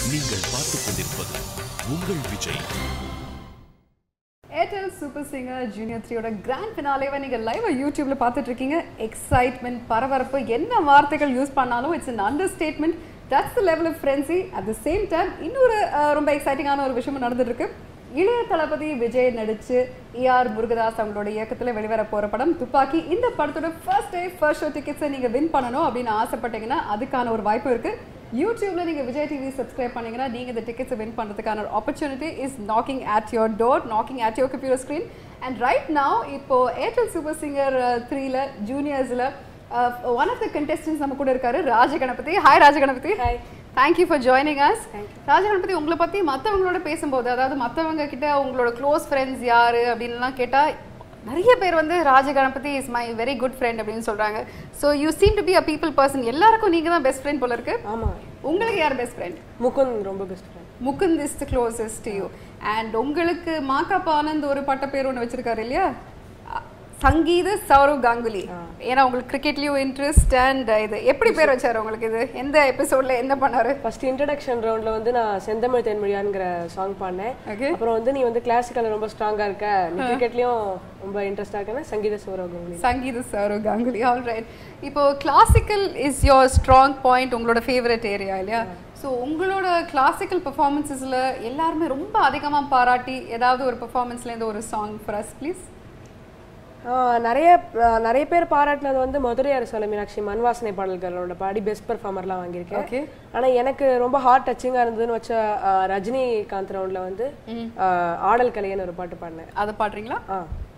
நீங்கள் பார்த்துக் கொண்டிருப்பது உங்கள் Vijay Airtel super singer junior த்ரீயோட கிராண்ட் ஃபினாலேவை நீங்கள் லைவ் யூடியூப்ல பார்த்துட்டு இருக்கீங்க எக்ஸைட்மெண்ட் பரபரப்பு என்ன வார்த்தைகள் யூஸ் பண்ணாலும் it's an understatement that's the level of friendship at the same time இன்னொரு அஹ், ரொம்ப எக்ஸைட்டிங்கான ஒரு விஷயம் நடந்துட்டு இருக்கு இளைய தளபதி விஜய் நடிச்சு ஏஆர் முருகதாஸ் அவங்களோட இயக்கத்தில் வெளிவர போற படம் துப்பாக்கி இந்த படத்தோட ஃபர்ஸ்ட் டே ஃபர்ஸ்ட் ஷோ டிக்கெட்ஸை நீங்க வின் பண்ணணும் அப்படின்னு ஆசைப்பட்டீங்கன்னா அதுக்கான ஒரு வாய்ப்பு இருக்கு யூடியூப்ல நீங்க விஜய் டிவி சப்ஸ்கிரைப் பண்ணீங்கன்னா நீங்க இந்த டிக்கெட்ஸ் வின் பண்றதுக்கான ஒரு opportunity is knocking at your door knocking at your computer screen and right now இப்போ ஏர்டெல் சூப்பர் சிங்கர் த்ரீல ஜூனியர்ஸ்ல ஒன் ஆஃப் த கண்டெஸ்டன்ஸ் நம்ம கூட இருக்காரு Rajaganapathi hi Rajaganapathi Hi. Thank you for joining us Rajaganapathi உங்களை பத்தி மத்தவங்களோட பேசும்போது அதாவது மத்தவங்க கிட்ட உங்களோட க்ளோஸ் ஃப்ரெண்ட்ஸ் யாரு அப்படின்லாம் கேட்டா நிறைய பேர் வந்து Rajaganapathi is my very good friend அப்படின்னு சொல்றாங்க so you seem to be a people person எல்லாருக்கும் நீங்க தான் பெஸ்ட் ஃப்ரெண்ட் போல இருக்கு ஆமா உங்களுக்கு யார் பெஸ்ட் ஃப்ரெண்ட் முகுந்த் ரொம்ப best friend Mukund is the closest to you and உங்களுக்கு மாகாப் ஆனந்த் ஒரு பட்ட பேர் ஒன்று வச்சிருக்காரு இல்லையா அ- சங்கீத சௌரவ் காங்குலி ஏன்னா உங்களுக்கு கிரிக்கெட்லயும் இன்ட்ரெஸ்ட் அண்ட் இது எப்படி பேர் வச்சாரு உங்களுக்கு இது எந்த எபிசோட்ல என்ன பண்ணாரு ஃபர்ஸ்ட் இன்ட்ரடக்ஷன் ரவுண்ட்ல வந்து நான் செந்தமிழ் தென்மொழியாங்கிற சாங் பாடினேன் Okay. அப்புறம் வந்து நீ வந்து கிளாசிக்கல்ல ரொம்ப ஸ்ட்ராங்கா இருக்க நீ கிரிக்கெட்லயும் ரொம்ப இன்ட்ரெஸ்டா இருக்கேன்னா சங்கீத சௌரவ் கங்குலி சங்கீத சௌரவ் காங்குலி ஆல் ரைட் இப்போ classical is your strong point உங்களோட ஃபேவரட் ஏரியா இல்லையா ஸோ உங்களோட கிளாசிக்கல் பெர்ஃபார்மன்ஸஸில் எல்லாருமே ரொம்ப அதிகமாக பாராட்டி ஏதாவது ஒரு பெர்ஃபார்மன்ஸ்லேருந்து ஒரு சாங் ஃபார் அஸ் ப்ளீஸ் ஆஹ் நிறைய ஆஹ் நிறைய பேர் பாராட்டினது வந்து மதுரை அரசோல மீனாட்சி மண்வாசனை பாடல்களோட பாடி பெஸ்ட் பெர்ஃபார்மர்லாம் வாங்கியிருக்கேன் ஓகே ஆனா எனக்கு ரொம்ப ஹார்ட் டச்சிங்கா இருந்ததுன்னு வச்ச ஆஹ் ரஜினிகாந்த் ரவுண்ட்ல வந்து ஆஹ் ஆடல் கலையன்னு ஒரு பாட்டு பாடினேன் அதை பாடுறீங்களா ஆ.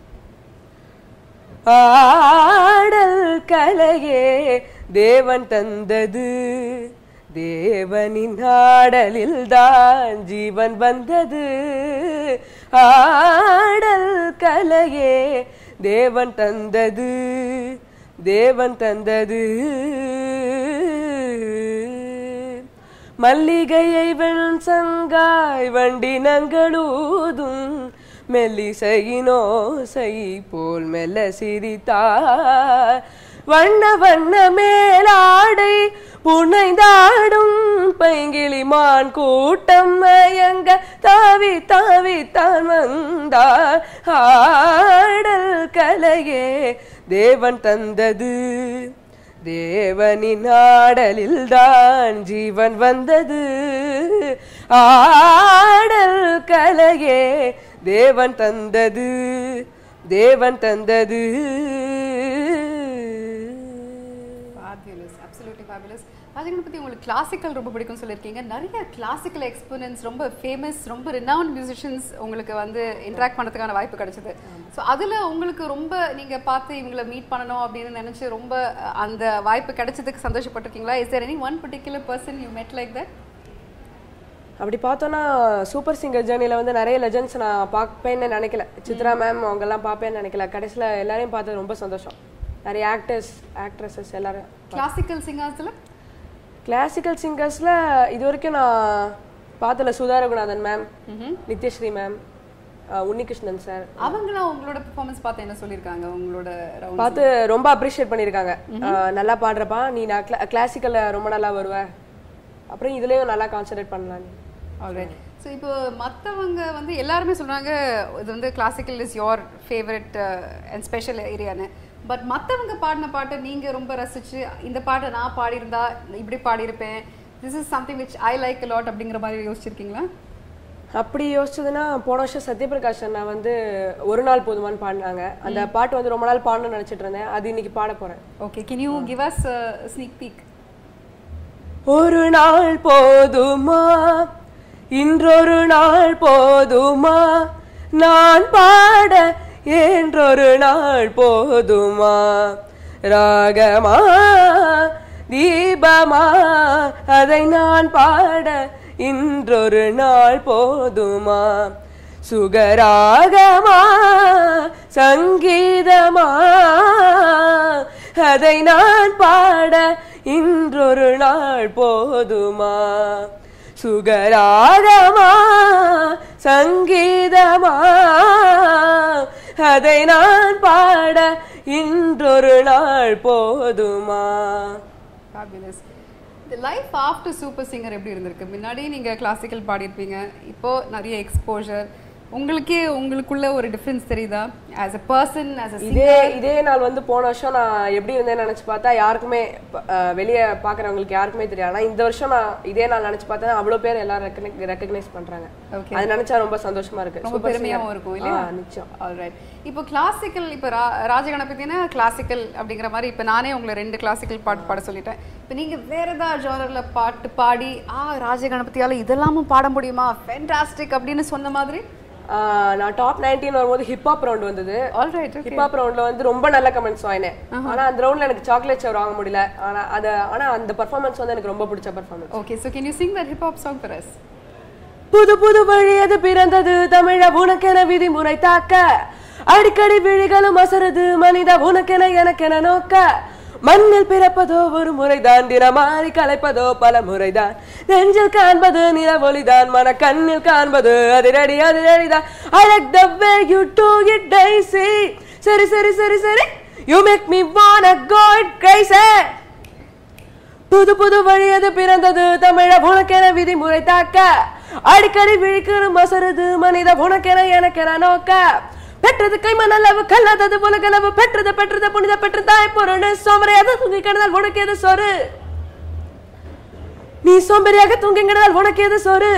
ஆடல் கலையே தேவன் தந்தது தேவனின் ஆடலில் தான் ஜீவன் வந்தது ஆடல் கலையே தேவன் தந்தது தேவன் தந்தது மல்லிகையை வெண் சங்காய் வண்டினங்களூதும் மெல்லிசையினோசை போல் மெல்ல சிரித்தார் வண்ண வண்ண மேலாடை புனைந்தாடும் பைங்கிளிமான் கூட்டம் மயங்க தாவி தாவி தான் வந்தார் ஆடல் கலையே தேவன் தந்தது தேவனின் ஆடலில் தான் ஜீவன் வந்தது ஆடல் கலையே தேவன் தந்தது தேவன் தந்தது ஃபேபியூலஸ் அப்சல்யூட்லி ஃபேபியூலஸ் ராஜகணபதி பற்றி உங்களுக்கு கிளாசிக்கல் ரொம்ப பிடிக்கும்னு சொல்லியிருக்கீங்க நிறைய கிளாசிக்கல் எக்ஸ்பீரியன்ஸ் ரொம்ப ஃபேமஸ் ரொம்ப ரினவுண்ட் மியூசிஷியன்ஸ் உங்களுக்கு வந்து இன்ட்ராக்ட் பண்ணுறதுக்கான வாய்ப்பு கிடைச்சது ஸோ அதில் உங்களுக்கு ரொம்ப நீங்கள் பார்த்து இவங்களை மீட் பண்ணணும் அப்படின்னு நினச்சி ரொம்ப அஹ், அந்த வாய்ப்பு கிடைச்சதுக்கு சந்தோஷப்பட்டிருக்கீங்களா is there any one particular person you met like that அப்படி பார்த்தோன்னா சூப்பர் சிங்கர் ஜேர்னியில் வந்து நிறைய லெஜண்ட்ஸ் நான் பார்ப்பேன்னு நினைக்கல சித்ரா மேம் அவங்கெல்லாம் பார்ப்பேன்னு நினைக்கல கடைசியில் எல்லாரையும் பார்த்தது ரொம்ப சந்தோஷம் நிறைய ஆக்டர்ஸ் ஆக்ட்ரஸஸ் எல்லாரும் கிளாசிக்கல் சிங்கர்ஸில் கிளாசிக்கல் சிங்கர்ஸில் இது வரைக்கும் நான் பார்த்தல Sudha Raghunathan ma'am Nithyasree ma'am Unnikrishnan sir அவங்களாம் உங்களோட பெர்ஃபார்மன்ஸ் பார்த்து என்ன சொல்லியிருக்காங்க உங்களோட ரவுண்ட் பார்த்து ரொம்ப அப்ரிஷியேட் பண்ணியிருக்காங்க அஹ் நல்லா பாடுறப்பா நீ நான் கிளாசிக்கல்ல ரொம்ப நல்லா வருவ அப்புறம் இதுலயும் நல்லா கான்சென்ட்ரேட் பண்ணலாம் நீ ஆல்ரைட் ஸோ இப்போ மற்றவங்க வந்து எல்லாருமே சொல்றாங்க இது வந்து classical is your favourite and special ஏரியான்னு பட் மற்றவங்க பாடின பாட்டை நீங்கள் ரொம்ப ரசிச்சு இந்த பாட்டை நான் பாடியிருந்தா இப்படி பாடியிருப்பேன் this is something which I like lot அப்படிங்கிற மாதிரி யோசிச்சிருக்கீங்களா அப்படி யோசிச்சதுன்னா போன வருஷம் சத்யபிரகாஷ் அண்ணா வந்து ஒரு நாள் போதுமான்னு பாடினாங்க அந்த பாட்டு வந்து ரொம்ப நாள் பாடணும்னு நினைச்சிட்டு இருந்தேன் அது இன்னைக்கு பாட போறேன் okay can you give us sneak peek ஒரு நாள் போதுமா இன்றொரு நாள் போதுமா நான் பாட என்றொரு நாள் போதுமா ராகமா தீபமா அதை நான் பாட இன்றொரு நாள் போதுமா சுகராகமா சங்கீதமா அதை நான் பாட இன்றொரு நாள் போதுமா சுகராகமா சங்கீதமா அதை நான் பாட இன்றொரு நாள் போதுமா Fabulous. Life after super singer எப்படி இருந்திருக்கு முன்னாடி நீங்க கிளாசிக்கல் பாடியிருப்பீங்க இப்போ நிறைய எக்ஸ்போஜர் உங்களுக்கே உங்களுக்குள்ள ஒரு டிஃபரன்ஸ் தெரியுதா as a person as a இதே இதே நாள் வந்து போன வருஷம் நான் எப்படி இருந்தேன்னு நினைச்சு பார்த்தா யாருக்குமே ப- அஹ் வெளிய பாக்குறவங்களுக்கு யாருக்குமே தெரியாது ஆனா இந்த வருஷம் நான் இதே நாள் நினைச்சு பார்த்தா அவ்வளவு பேர் எல்லாரும் ரெக்கக்னைஸ் பண்றாங்க Okay. அது நினைச்சா ரொம்ப சந்தோஷமா இருக்கு ரொம்ப Super பெருமையாவும் singer. இருக்கும் இல்லையா ஆ, நிச்சயம் ஆல்ரைட் இப்போ கிளாசிக்கல் இப்போ ரா ராஜகணபதினா கிளாசிக்கல் அப்படிங்கிற மாதிரி இப்போ நானே உங்களை ரெண்டு கிளாசிக்கல் பாட்டு பாட சொல்லிட்டேன் இப்போ நீங்க வேற ஏதாவது ஜானரில் பாட்டு பாடி ஆ ராஜகணபதியால இதெல்லாமும் பாட முடியுமா ஃபென்டாஸ்டிக் அப்படின்னு சொன்ன மாதிரி ஆ, நான் டாப் நைன்டீன் வரும்போது ஹிப்ஹாப் ரவுண்ட் வந்தது ஆல்ரைட் ஹிப்ஹாப் ரவுண்ட்ல வந்து ரொம்ப நல்ல கமெண்ட்ஸ் வாங்கினேன் ஆனா அந்த ரவுண்ட்ல எனக்கு சாக்லேட் சவர் வாங்க முடியல ஆனா அது ஆனா அந்த பர்ஃபார்மன்ஸ் வந்து எனக்கு ரொம்ப பிடிச்ச performance okay so can you sing that hip hop song for us புது புது வழி அது பிறந்தது தமிழ உனக்கென விதிமுறை தாக்க அடிக்கடி விழிகளும் அசருது மனித உனக்கென எனக்கென நோக்க மண்ணில் பிறப்பதோ ஒரு முறைதான் தினமாறி கலைப்பதோ பல முறைதான் நெஞ்சில் காண்பது நிலவொளிதான் மன கண்ணில் காண்பது அதிரடி அதிரடிதான் I like the way you do it Daisy சரி சரி சரி சரி you make me wanna go it crazy புது புது வழி அது பிறந்தது தமிழ உனக்கென விதிமுறை தாக்க அடிக்கடி விழிக்கணும் மசருது மனித உனக்கென எனக்கென நோக்க பெற்றது கைமண் அளவு கல்லாதது உலகளவு பெற்றது பெற்றது புனித பெற்று தாய் பொருள் சோமரையாக தூங்கி கிடந்தால் உனக்கு எது சொரு நீ சோம்பேறியாக தூங்கி கிடந்தால் உனக்கு எது சொரு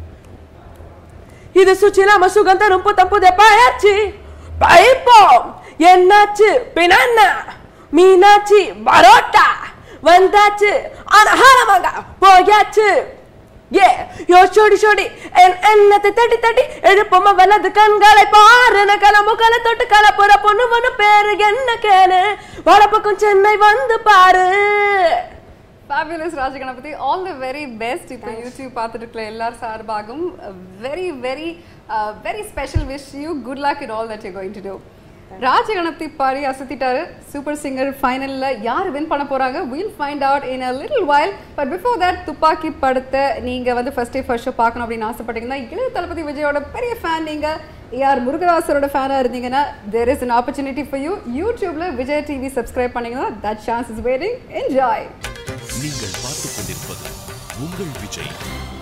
இது சுச்சிலாம சுகம் தரும் புத்தம் புதிய பயிற்சி பைப்போம் என்னாச்சு பின்ன மீனாட்சி பரோட்டா வந்தாச்சு ஆனஹாரமாக போயாச்சு ஏ யோ சோடி சோடி என் எண்ணத்தை தட்டி தட்டி எழுப்பமா வலது கண்களை பாரு நகல முகல தொட்டு கலப்புற பொண்ணு பொண்ணு பேரு என்ன கேளு வளப்பக்கம் சென்னை வந்து பாரு fabulous Rajaganapathi all the very best இப்போ யூடியூப் பார்த்துட்டு இருக்கிற எல்லார் சார்பாகவும் very very very special wish you good luck in all that you going to do Rajaganapathi பாடி அசத்திட்டாரு சூப்பர் சிங்கர் ஃபைனல்ல யார் வின் பண்ண போறாங்க will find out in a little while but before that Thuppakki படத்தை நீங்க வந்து ஃபர்ஸ்ட் டே ஃபர்ஸ்ட் ஷோ பார்க்கணும் அப்படின்னு ஆசைப்பட்டீங்கன்னா இளைய தளபதி விஜயோட பெரிய ஃபேன் நீங்க ஏஆர் முருகதாசரோட ஃபேனா இருந்தீங்கன்னா there is an opportunity for you யூடியூப்ல விஜய் டிவி சப்ஸ்கிரைப் பண்ணீங்கன்னா that chance is waiting enjoy நீங்கள் பார்த்துக் கொண்டிருப்பது உங்கள் விஜய்